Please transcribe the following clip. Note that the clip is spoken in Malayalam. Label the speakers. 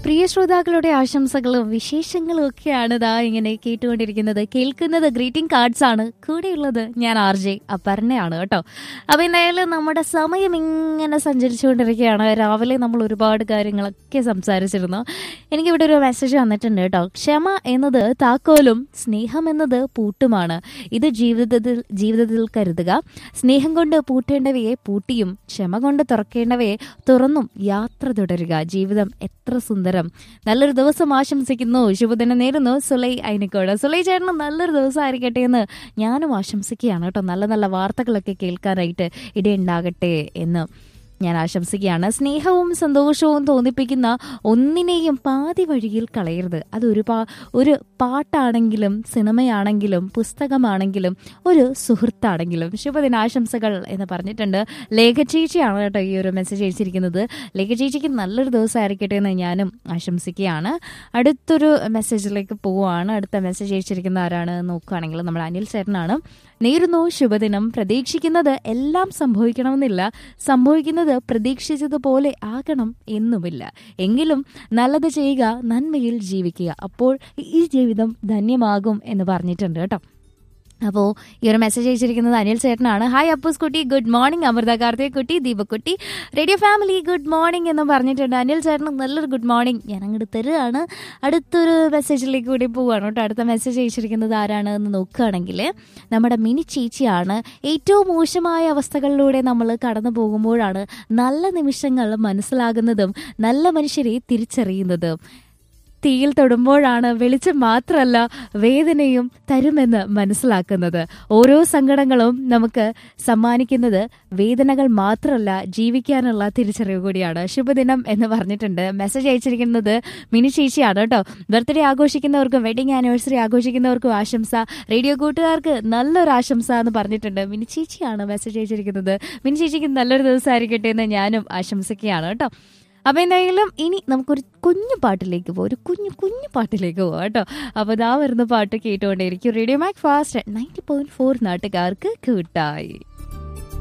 Speaker 1: പ്രിയ ശ്രോതാക്കളുടെ ആശംസകളും വിശേഷങ്ങളും ഒക്കെയാണ് ഇതാ ഇങ്ങനെ കേട്ടുകൊണ്ടിരിക്കുന്നത് കേൾക്കുന്നത് ഗ്രീറ്റിംഗ് കാർഡ്സ് ആണ് കൂടെയുള്ളത് ഞാൻ ആർ ജെ അപർണയാണ് കേട്ടോ അപ്പൊ എന്തായാലും നമ്മുടെ സമയം ഇങ്ങനെ സഞ്ചരിച്ചുകൊണ്ടിരിക്കുകയാണ് രാവിലെ നമ്മൾ ഒരുപാട് കാര്യങ്ങളൊക്കെ സംസാരിച്ചിരുന്നു എനിക്കിവിടെ ഒരു മെസ്സേജ് വന്നിട്ടുണ്ട് കേട്ടോ ക്ഷമ എന്നത് താക്കോലും സ്നേഹം എന്നത് പൂട്ടുമാണ് ഇത് ജീവിതത്തിൽ ജീവിതത്തിൽ കരുതുക സ്നേഹം കൊണ്ട് പൂട്ടേണ്ടവയെ പൂട്ടിയും ക്ഷമ കൊണ്ട് തുറക്കേണ്ടവയെ തുറന്നും യാത്ര തുടരുക ജീവിതം എത്ര സുന്ദരം നല്ലൊരു ദിവസം ആശംസിക്കുന്നു ശുഭദിനം നേരുന്നു സുലൈ അയിനിക്കോട് സുലൈ ചേട്ടന് നല്ലൊരു ദിവസം ആയിരിക്കട്ടെ എന്ന് ഞാനും ആശംസിക്കുകയാണ് കേട്ടോ നല്ല നല്ല വാർത്തകളൊക്കെ കേൾക്കാനായിട്ട് ഇടയുണ്ടാകട്ടെ എന്ന് ഞാൻ ആശംസിക്കുകയാണ് സ്നേഹവും സന്തോഷവും തോന്നിപ്പിക്കുന്ന ഒന്നിനെയും പാതി വഴിയിൽ കളയരുത് അത് ഒരു പാ ഒരു പാട്ടാണെങ്കിലും സിനിമയാണെങ്കിലും പുസ്തകമാണെങ്കിലും ഒരു സുഹൃത്താണെങ്കിലും ശുഭദിനാശംസകൾ എന്ന് പറഞ്ഞിട്ടുണ്ട് ലേഖ ചേച്ചിയാണ് കേട്ടോ ഈ ഒരു മെസ്സേജ് അയച്ചിരിക്കുന്നത് ലേഖ ചേച്ചിക്ക് നല്ലൊരു ദിവസം ആയിരിക്കട്ടെ എന്ന് ഞാനും ആശംസിക്കുകയാണ് അടുത്തൊരു മെസ്സേജിലേക്ക് പോവുകയാണ് അടുത്ത മെസ്സേജ് അയച്ചിരിക്കുന്ന ആരാണ് നോക്കുകയാണെങ്കിൽ നമ്മുടെ അനിൽ ചേട്ടനാണ് നേരുന്നു ശുഭദിനം പ്രതീക്ഷിക്കുന്നത് എല്ലാം സംഭവിക്കണമെന്നില്ല സംഭവിക്കുന്നത് പ്രതീക്ഷിച്ചതുപോലെ ആകണം എന്നുമില്ല എങ്കിലും നല്ലത് ചെയ്യുക നന്മയിൽ ജീവിക്കുക അപ്പോൾ ഈ ജീവിതം ധന്യമാകും എന്ന് പറഞ്ഞിട്ടുണ്ട് കേട്ടോ അപ്പോൾ ഈ ഒരു മെസ്സേജ് അയച്ചിരിക്കുന്നത് അനിൽ ചേട്ടനാണ് ഹായ് അപ്പൂസ് കുട്ടി ഗുഡ് മോർണിംഗ് അമൃത കാർത്തിക് കുട്ടി ദീപക്കുട്ടി റേഡിയോ ഫാമിലി ഗുഡ് മോർണിംഗ് എന്ന് പറഞ്ഞിട്ടുണ്ട് അനിൽ ചേട്ടന് നല്ലൊരു ഗുഡ് മോർണിംഗ് ഞാൻ അങ്ങോട്ട് തരുകയാണ് അടുത്തൊരു മെസ്സേജിലേക്ക് കൂടി പോവുകയാണ് കേട്ടോ അടുത്ത മെസ്സേജ് അയച്ചിരിക്കുന്നത് ആരാണ് എന്ന് നോക്കുകയാണെങ്കിൽ നമ്മുടെ മിനി ചേച്ചിയാണ് ഏറ്റവും മോശമായ അവസ്ഥകളിലൂടെ നമ്മൾ കടന്നു പോകുമ്പോഴാണ് നല്ല നിമിഷങ്ങൾ മനസ്സിലാകുന്നതും നല്ല മനുഷ്യരെ തിരിച്ചറിയുന്നതും തീയിൽ തൊടുമ്പോഴാണ് വെളിച്ചം മാത്രമല്ല വേദനയും തരുമെന്ന് മനസ്സിലാക്കുന്നത് ഓരോ സങ്കടങ്ങളും നമുക്ക് സമ്മാനിക്കുന്നത് വേദനകൾ മാത്രമല്ല ജീവിക്കാനുള്ള തിരിച്ചറിവ് കൂടിയാണ് ശുഭദിനം എന്ന് പറഞ്ഞിട്ടുണ്ട് മെസ്സേജ് അയച്ചിരിക്കുന്നത് മിനി ചേച്ചിയാണ് കേട്ടോ ബർത്ത്ഡേ ആഘോഷിക്കുന്നവർക്കും വെഡിങ് ആനിവേഴ്സറി ആഘോഷിക്കുന്നവർക്കും ആശംസ റേഡിയോ കൂട്ടുകാർക്ക് നല്ലൊരു ആശംസ എന്ന് പറഞ്ഞിട്ടുണ്ട് മിനി ചേച്ചിയാണ് മെസ്സേജ് അയച്ചിരിക്കുന്നത് മിനി ചേച്ചിക്ക് നല്ലൊരു ദിവസമായിരിക്കട്ടെ എന്ന് ഞാനും ആശംസിക്കുകയാണ് കേട്ടോ അപ്പൊ എന്തായാലും ഇനി നമുക്കൊരു കുഞ്ഞു പാട്ടിലേക്ക് പോകാം ഒരു കുഞ്ഞു കുഞ്ഞു പാട്ടിലേക്ക് പോവാം കേട്ടോ അപ്പൊ ഇതാ വരുന്ന പാട്ട് കേട്ടുകൊണ്ടേയിരിക്കും radio MACFAST ninety point four നാട്ടുകാർക്ക് കൂട്ടായി